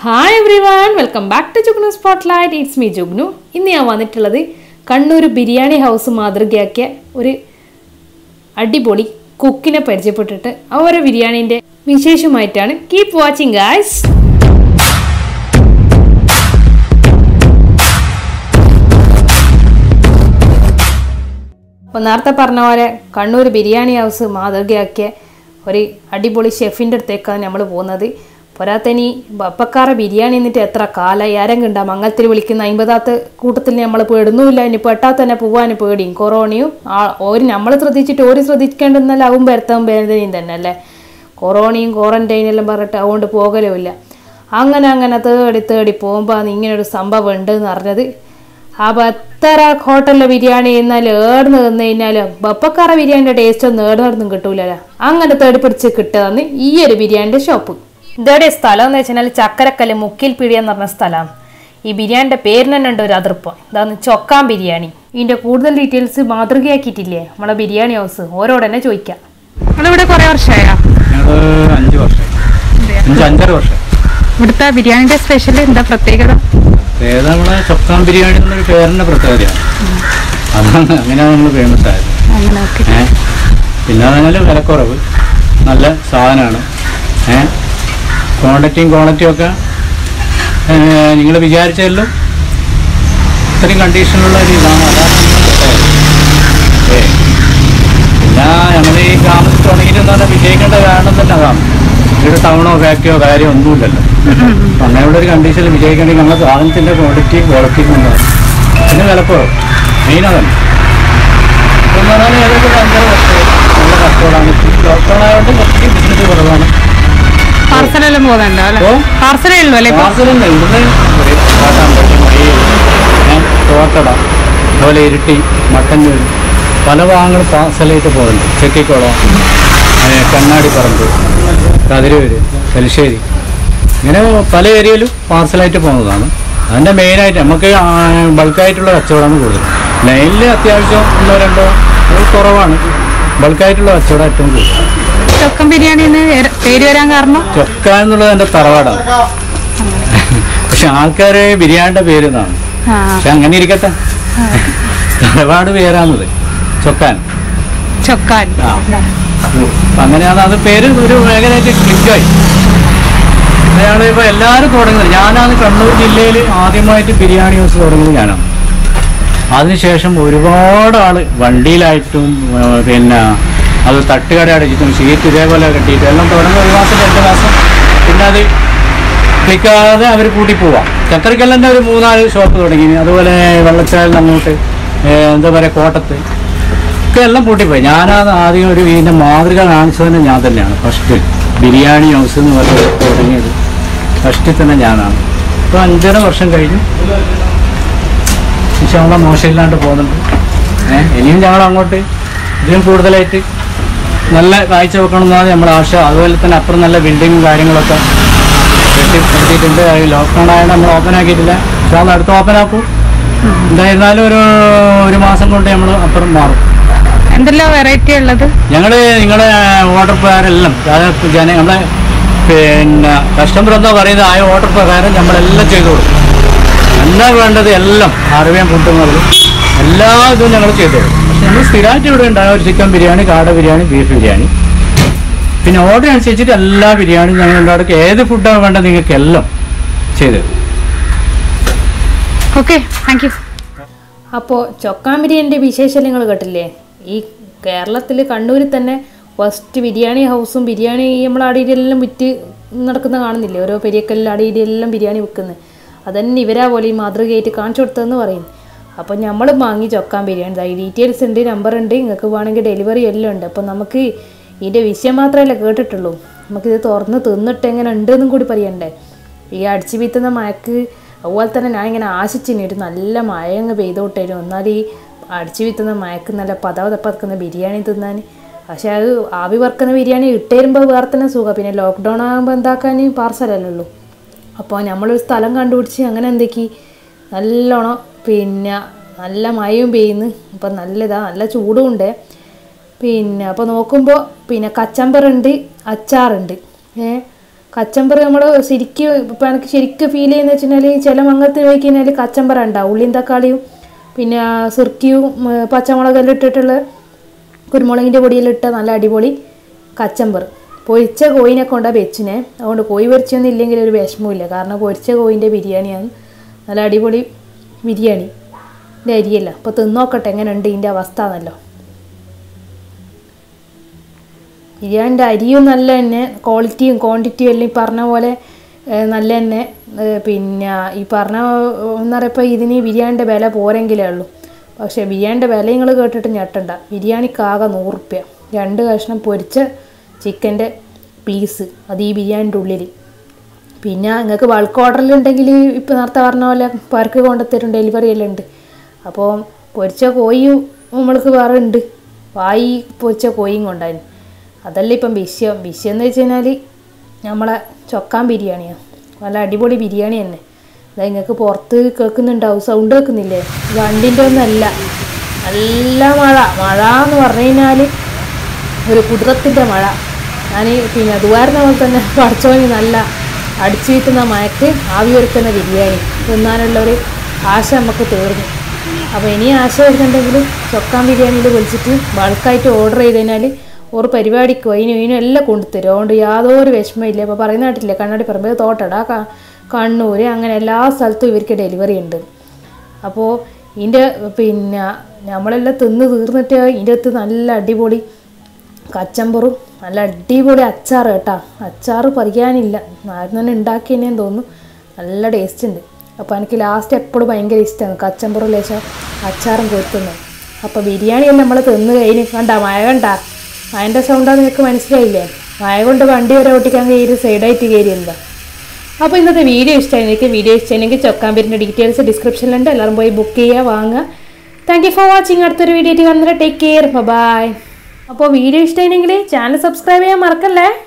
Hi everyone welcome back to Jugnu spotlight it's me Jugnu ഇന്ന് ഞാൻ വന്നിട്ടുള്ളത് Kannur biryani house മാതൃകയാക്കിയ ഒരു അടിപൊളി കുക്കിനെ പരിചയപ്പെട്ടിട്ട് അവരെ ബിരിയാണീൻ്റെ വിശേഷമായിട്ടാണ് കീപ് വാച്ചിങ് ഗായ്സ് അപ്പോൾ നേരത്തെ പറഞ്ഞ പോലെ കണ്ണൂർ ബിരിയാണി ഹൗസ് മാതൃകയാക്കിയ ഒരു അടിപൊളി ഷെഫിൻ്റെ അടുത്തേക്കാണ് നമ്മൾ പോകുന്നത് പോരാത്തനി ബപ്പക്കാറ ബിരിയാണി എന്നിട്ട് എത്ര കാലം ആരെങ്കിലും ഉണ്ടാവും മംഗലത്തിൽ വിളിക്കുന്ന അമ്പതാത്ത കൂട്ടത്തിൽ നമ്മൾ പെടുന്നുമില്ല ഇനി പെട്ടാൽ തന്നെ പോവാൻ പേടിയും കൊറോണയും ആ ഒരു നമ്മൾ ശ്രദ്ധിച്ചിട്ട് ഒരു ശ്രദ്ധിക്കേണ്ടെന്നല്ല ആവും വരുത്താൻ വേദനയും തന്നെ അല്ലേ കൊറോണയും ക്വാറന്റൈനും എല്ലാം പറഞ്ഞിട്ട് അതുകൊണ്ട് പോകലുമില്ല അങ്ങനെ അങ്ങനെ തേടി തേടി പോകുമ്പോൾ ഇങ്ങനൊരു സംഭവം ഉണ്ട് എന്ന് അറിഞ്ഞത് അപ്പോൾ എത്ര ഹോട്ടലിലെ ബിരിയാണി എന്നാൽ ഏർന്ന് തന്നു കഴിഞ്ഞാൽ ബപ്പക്കാറ ബിരിയാണിയുടെ ടേസ്റ്റ് ഒന്നും ഏടുന്നൊന്നും കിട്ടൂലല്ലോ അങ്ങനെ തേടി പിടിച്ച് കിട്ടുകയെന്ന് ഈ ഒരു ബിരിയാണിയുടെ ഷോപ്പ് ഇതേടെ സ്ഥലം എന്ന് വെച്ചാൽ ചക്കരക്കല്ല് മുക്കിൽ പീടിയ എന്ന് പറഞ്ഞ സ്ഥലമാണ് ഈ ബിരിയാണിയുടെ പേരിന് തന്നെ ഉണ്ട് ഒരു അതിർപ്പം ഇതാണ് ചൊക്കാൻ ബിരിയാണി ഇതിന്റെ കൂടുതൽ ഡീറ്റെയിൽസ് മാതൃകയാക്കിയിട്ടില്ലേ നമ്മളെ ബിരിയാണി ഹൗസ് ഓരോട് തന്നെ ചോദിക്കാം നമ്മളിവിടെ കുറെ വർഷമായോ ഞങ്ങള് അഞ്ച് വർഷം അഞ്ച് അഞ്ചര വർഷം ഇവിടുത്തെ ബിരിയാണിന്റെ സ്പെഷ്യൽ എന്താ പ്രത്യേകത ഏതാ നമ്മളെ ചൊക്കാൻ ബിരിയാണി എന്നൊരു പേരിന്റെ പ്രത്യേകതയാണ് അതാണ് അങ്ങനെയാണ് നമ്മൾ ഫേമസ് ആയത് അങ്ങനെ ഓക്കെ ഏഹ് പിന്നെ പറഞ്ഞാൽ വിലക്കുറവ് നല്ല സാധനമാണ് ഏഹ് ക്വാണ്ടിറ്റിയും ക്വാളിറ്റിയും ഒക്കെ നിങ്ങൾ വിചാരിച്ചതിലും ഇത്രയും കണ്ടീഷനുള്ള ഒരു ഇതാണ് അതാണ് നമ്മുടെ പ്രത്യേകത. ഏ പിന്നെ ഞങ്ങൾ ഈ ഗ്രാമത്തിൽ തുടങ്ങിയിട്ടെന്ന് പറഞ്ഞാൽ വിജയിക്കേണ്ട കാരണം തന്നെ അതാണ് ഇവിടെ ടൗണോ ഫാക്ടറിയോ കാര്യമോ ഒന്നുമില്ലല്ലോ അപ്പം അങ്ങനെയുള്ള ഒരു കണ്ടീഷനിൽ വിജയിക്കണമെങ്കിൽ നമ്മുടെ സാധനത്തിൻ്റെ ക്വാളിറ്റി ക്വാളിറ്റി ഉണ്ടാവും പിന്നെ വിലക്കുറവ് മെയിൻ അതല്ല ഇപ്പം എന്ന് പറഞ്ഞാൽ ഏകദേശം ഒരു അഞ്ചര വർഷമായി നല്ല കച്ചവടമാണ് ലോക്ക്ഡൗൺ ആയതുകൊണ്ട് കുറച്ച് ബിസിനസ് കുറവാണ് പാർസലെല്ലാം പോകുന്നുണ്ടോ അല്ലെ ഓ. പാർസലേ ഉള്ളൂ അല്ലെ ഇപ്പൊ പാർസലുണ്ട് ഇവിടുന്ന് ഒരു കാട്ടാമ്പട്ടി മയ്യിൽ തോട്ടട അതുപോലെ ഇരിട്ടി മട്ടന്നൂർ പല ഭാഗങ്ങൾ പാർസലായിട്ട് പോകുന്നുണ്ട് ചെക്കിക്കുളം ഏ, കണ്ണാടിപ്പറമ്പ് കതിരൂര് തലശ്ശേരി ഇങ്ങനെ പല ഏരിയയിലും പാർസലായിട്ട് പോകുന്നതാണ് അതിൻ്റെ മെയിനായിട്ട് നമുക്ക് ആ, ബൾക്കായിട്ടുള്ള കച്ചവടമാണ് കൂടുതൽ ലൈനിൽ അത്യാവശ്യം ഒന്നോ രണ്ടോ അത് കുറവാണ് ബൾക്കായിട്ടുള്ള കച്ചവടം ഏറ്റവും കൂടുതൽ ചൊക്കൻ ബിരിയാണി എന്ന് പേര് പേര് വരാൻ കാരണം ചൊക്ക എന്നുള്ളത് എൻ്റെ തറവാടാണ് പക്ഷെ ആൾക്കാര് ബിരിയാണിയുടെ പേര് എന്നാണ് ആ പക്ഷെ അങ്ങനെ ഇരിക്കട്ടെ തറവാട് പേരാണത് ചൊക്കാൻ ചൊക്കാൻ ആ. അപ്പൊ അങ്ങനെയാണ് അത് പേര് ഒരു മേഖലയായിട്ട് ക്ലിക്കായി അയാൾ ഇപ്പൊ എല്ലാവരും തുടങ്ങുന്നത് ഞാനാണ് കണ്ണൂർ ജില്ലയിൽ ആദ്യമായിട്ട് ബിരിയാണി ഹൗസ് തുടങ്ങുന്നത് ഞാനാണ് അതിനുശേഷം ഒരുപാട് ആള് വണ്ടിയിലായിട്ടും ആ, പിന്നെ അത് തട്ടുകട അടിച്ചിട്ടും ഷീറ്റ് ഇതേപോലെ കെട്ടിയിട്ടും എല്ലാം തുടങ്ങുന്ന ഒരു മാസം രണ്ട് മാസം പിന്നെ അത് വിൽക്കാതെ അവർ കൂട്ടി പോവാം ചക്കരക്കല്ലൻ്റെ ഒരു മൂന്നാല് ഷോപ്പ് തുടങ്ങി അതുപോലെ വെള്ളച്ചാലിന് അങ്ങോട്ട് ഏ, എന്താ പറയുക കോട്ടത്ത് ഒക്കെ എല്ലാം പൂട്ടിപ്പോയി ഞാനാണ് ആദ്യം ഒരു ഇതിൻ്റെ മാതൃക കാണിച്ചത് തന്നെ ഞാൻ തന്നെയാണ് ഫസ്റ്റ് ബിരിയാണി ഹൗസ് എന്ന് പറഞ്ഞത് തുടങ്ങിയത് ഫസ്റ്റിൽ തന്നെ ഞാനാണ് ഇപ്പോൾ അഞ്ചര വർഷം കഴിഞ്ഞു ഇൻഷാള്ള മോശമില്ലാണ്ട് പോകുന്നുണ്ട് ഏഹ് ഇനിയും ഞങ്ങൾ അങ്ങോട്ട് ഇതിലും കൂടുതലായിട്ട് നല്ല കാഴ്ച വെക്കണമെന്നാണ് നമ്മുടെ ആശ അതുപോലെ തന്നെ അപ്പുറം നല്ല ബിൽഡിങ്ങും കാര്യങ്ങളൊക്കെ കെട്ടിപ്പെടുത്തിയിട്ടുണ്ട് ലോക്ക്ഡൗൺ ആയതുകൊണ്ട് നമ്മൾ ഓപ്പൺ ആക്കിയിട്ടില്ല പക്ഷേ അത് അടുത്ത് ഓപ്പൺ ആക്കും എന്തായിരുന്നാലും ഒരു ഒരു മാസം കൊണ്ട് നമ്മൾ അപ്പുറം മാറും എന്തെല്ലാം വെറൈറ്റി ഉള്ളത് ഞങ്ങൾ നിങ്ങളുടെ ഓർഡർ പ്രകാരമെല്ലാം അതായത് ജന നമ്മളെ പിന്നെ കസ്റ്റമർ എന്താ പറയുന്നത് ആ ഓർഡർ പ്രകാരം നമ്മളെല്ലാം ചെയ്തു കൊടുക്കും എന്താ വേണ്ടത് എല്ലാം അറിയാൻ ഫുഡ് എല്ലാ ഇതും ഞങ്ങൾ ചെയ്തു കൊടുക്കും പക്ഷെ നമ്മൾ സ്ഥിരമായിട്ട് ഇവിടെ ഉണ്ടാകും ഒരു ചിക്കൻ ബിരിയാണി കാട ബിരിയാണി ബീഫ് ബിരിയാണി പിന്നെ ഓർഡർ അനുസരിച്ചിട്ട് എല്ലാ ബിരിയാണിയും ഞങ്ങൾ ഉണ്ടാക്കി ഏത് ഫുഡാണ് വേണ്ടത് നിങ്ങൾക്ക് എല്ലാം ചെയ്തു തരും ഓക്കെ താങ്ക് യു അപ്പോൾ ചൊക്കാൻ ബിരിയാണിൻ്റെ വിശേഷം നിങ്ങൾ കേട്ടില്ലേ ഈ കേരളത്തിൽ കണ്ണൂരിൽ തന്നെ ഫസ്റ്റ് ബിരിയാണി ഹൗസും ബിരിയാണി നമ്മൾ അടിയിലെല്ലാം വിറ്റ് നടക്കുന്ന കാണുന്നില്ലേ ഓരോ പെരിയക്കല്ലിൽ അടിയിലെല്ലാം ബിരിയാണി വിൽക്കുന്നത് അതന്നെ ഇവരാ പോലെ ഈ മാതൃകയായിട്ട് കാണിച്ചു കൊടുത്തതെന്ന് പറയും അപ്പോൾ നമ്മൾ വാങ്ങി ചൊക്കാൻ ബിരിയാണി ദാ ഈ ഡീറ്റെയിൽസ് ഉണ്ട് നമ്പർ ഉണ്ട് നിങ്ങൾക്ക് വേണമെങ്കിൽ ഡെലിവറി എല്ലാം ഉണ്ട് അപ്പോൾ നമുക്ക് ഇതിൻ്റെ വിഷയം മാത്രമല്ല കേട്ടിട്ടുള്ളൂ നമുക്കിത് തുറന്ന് തിന്നിട്ട് എങ്ങനെ ഉണ്ടെന്നും കൂടി പറയണ്ടേ ഈ അടിച്ചു വീത്തുന്ന മഴക്ക് അതുപോലെ തന്നെ ഞാൻ ഇങ്ങനെ ആശിച്ചിനി ഒരു നല്ല മഴ അങ്ങ് പെയ്തോട്ടേനും എന്നാൽ ഈ അടിച്ചു വീത്തുന്ന മഴക്ക് നല്ല പതവ തപ്പക്കുന്ന ബിരിയാണി തിന്നാൻ പക്ഷെ അത് ആവി വറക്കുന്ന ബിരിയാണി ഇട്ടേരുമ്പോൾ വേറെ തന്നെ സുഖം പിന്നെ ലോക്ക്ഡൗൺ ആകുമ്പോൾ എന്താക്കാൻ പാർസലല്ലേ ഉള്ളൂ അപ്പോൾ നമ്മളൊരു സ്ഥലം കണ്ടുപിടിച്ച് അങ്ങനെ എന്തൊക്കെ നല്ലോണം പിന്നെ നല്ല മഴയും പെയ്യുന്നു അപ്പം നല്ല ഇതാ നല്ല ചൂടും ഉണ്ട് പിന്നെ അപ്പോൾ നോക്കുമ്പോൾ പിന്നെ കച്ചമ്പറുണ്ട് അച്ചാറുണ്ട് ഏ കച്ചമ്പർ നമ്മൾ ശരിക്കും ഇപ്പം എനിക്ക് ശരിക്കും ഫീൽ ചെയ്യുന്ന വെച്ചിട്ടുണ്ടെങ്കിൽ ചില മങ്ങത്തിന് പോയി കഴിഞ്ഞാൽ കച്ചമ്പറ ഉണ്ടാവും ഉള്ളിയും തക്കാളിയും പിന്നെ സുർക്കിയും ഉം, പച്ചമുളകെല്ലാം ഇട്ടിട്ടുള്ള കുരുമുളകിൻ്റെ പൊടിയിലിട്ട നല്ല അടിപൊളി കച്ചമ്പർ പൊരിച്ച കോയിനെ കൊണ്ടാണ് വെച്ചിനെ അതുകൊണ്ട് കോഴി പൊരിച്ചൊന്നും ഇല്ലെങ്കിൽ ഒരു വിഷമമില്ല കാരണം പൊരിച്ച കോയിൻ്റെ ബിരിയാണിയാണ് നല്ല അടിപൊളി ബിരിയാണി ഇതിൻ്റെ അരിയല്ല അപ്പോൾ തിന്നോക്കട്ടെ എങ്ങനെയുണ്ട് ഇതിൻ്റെ അവസ്ഥ എന്നല്ലോ ബിരിയാണിൻ്റെ അരിയും നല്ല തന്നെ ക്വാളിറ്റിയും ക്വാണ്ടിറ്റിയും എല്ലാം ഈ പറഞ്ഞ പോലെ ഏഹ്, നല്ല തന്നെ ഏഹ്, പിന്നെ ഈ പറഞ്ഞ എന്ന് പറയുമ്പോൾ ഇതിന് ഈ ബിരിയാണിൻ്റെ വില പോരെങ്കിലേ ഉള്ളൂ പക്ഷേ ബിരിയാണിൻ്റെ വില നിങ്ങൾ കേട്ടിട്ട് ഞെട്ടണ്ട ബിരിയാണിക്കാകെ നൂറുപ്യ രണ്ട് കഷ്ണം പൊരിച്ച ചിക്കൻ്റെ പീസ് അത് ഈ ബിരിയാണിൻ്റെ ഉള്ളിൽ പിന്നെ നിങ്ങൾക്ക് ബൾക്ക് ഓർഡറിലുണ്ടെങ്കിൽ ഇപ്പോൾ നേരത്തെ പറഞ്ഞ പോലെ പർക്ക് കൊണ്ടുത്തരും ഡെലിവറി എല്ലാം ഉണ്ട് അപ്പോൾ പൊരിച്ച കോഴിയും നമ്മൾക്ക് വേറെ ഉണ്ട് വായി പൊരിച്ച കോഴിയും കൊണ്ടായിരുന്നു അതല്ല ഇപ്പം വിഷയം വിഷയം എന്ന് വെച്ച് കഴിഞ്ഞാൽ നമ്മളെ ചൊക്കാൻ ബിരിയാണിയാണ് നല്ല അടിപൊളി ബിരിയാണി തന്നെ അത് നിങ്ങൾക്ക് പുറത്ത് കേൾക്കുന്നുണ്ടാവും സൗണ്ട് കേൾക്കുന്നില്ലേ വണ്ടിൻ്റെ ഒന്നല്ല നല്ല മഴ മഴ എന്ന് പറഞ്ഞു കഴിഞ്ഞാൽ ഒരു കുതിരത്തിൻ്റെ മഴ ഞാൻ പിന്നെ ദുവാരുന്ന പോലെ തന്നെ പഠിച്ചോനി നല്ല അടിച്ചു വീട്ടുന്ന മയക്ക് ആവി ഒരുക്കുന്ന ബിരിയാണി തിന്നാനുള്ള ഒരു ആശ നമുക്ക് തീർന്നു അപ്പോൾ ഇനി ആശ വരുന്നുണ്ടെങ്കിൽ ചൊക്കാൻ ബിരിയാണിയിൽ വിളിച്ചിട്ട് ബൾക്കായിട്ട് ഓർഡർ ചെയ്ത് കഴിഞ്ഞാൽ ഒരു പരിപാടിക്കോ അതിനും ഇതിനും എല്ലാം കൊണ്ടുതരും അതുകൊണ്ട് യാതൊരു വിഷമമില്ല അപ്പോൾ പറയുന്ന കേട്ടില്ലേ കണ്ണാടി പറമ്പ് തോട്ടട ക- കണ്ണൂർ അങ്ങനെ എല്ലാ സ്ഥലത്തും ഇവർക്ക് ഡെലിവറി ഉണ്ട് അപ്പോൾ ഇതിൻ്റെ പിന്നെ നമ്മളെല്ലാം തിന്ന് തീർന്നിട്ട് ഇതിൻ്റെ അകത്ത് നല്ല അടിപൊളി കച്ചമ്പറും നല്ല അടിപൊളി അച്ചാർ കേട്ടാ അച്ചാർ പറിക്കാനില്ല ആരും തന്നെ ഉണ്ടാക്കിയെന്നേന്ന് തോന്നുന്നു നല്ല ടേസ്റ്റ് ഉണ്ട് അപ്പോൾ എനിക്ക് ലാസ്റ്റ് എപ്പോഴും ഭയങ്കര ഇഷ്ടമാണ് കച്ചമ്പറും ലേശം അച്ചാറും കൊടുക്കുന്നത് അപ്പോൾ ബിരിയാണിയെല്ലാം നമ്മൾ തിന്ന് കഴിഞ്ഞ് കണ്ട മഴ കണ്ട മഴൻ്റെ സൗണ്ടാണ് നിങ്ങൾക്ക് മനസ്സിലായില്ലേ മഴ കൊണ്ട് വണ്ടി വരെ ഓട്ടിക്കാൻ കയറി സൈഡായിട്ട് കയറി എന്താ അപ്പോൾ ഇന്നത്തെ വീഡിയോ ഇഷ്ടമായി നിങ്ങൾക്ക് വീഡിയോ ഇഷ്ടമാണെങ്കിൽ ചൊക്കാമ്പേരിൻ്റെ ഡീറ്റെയിൽസ് ഡിസ്ക്രിപ്ഷനിലുണ്ട് എല്ലാവരും പോയി ബുക്ക് ചെയ്യുക വാങ്ങുക താങ്ക് യു ഫോർ വാച്ചിങ് അടുത്തൊരു വീഡിയോ ആയിട്ട് വന്നിട്ട് ടേക്ക് കെയർ ബൈ അപ്പോൾ വീഡിയോ ഇഷ്ടമായിരുന്നെങ്കിൽ ചാനൽ സബ്സ്ക്രൈബ് ചെയ്യാൻ മറക്കല്ലേ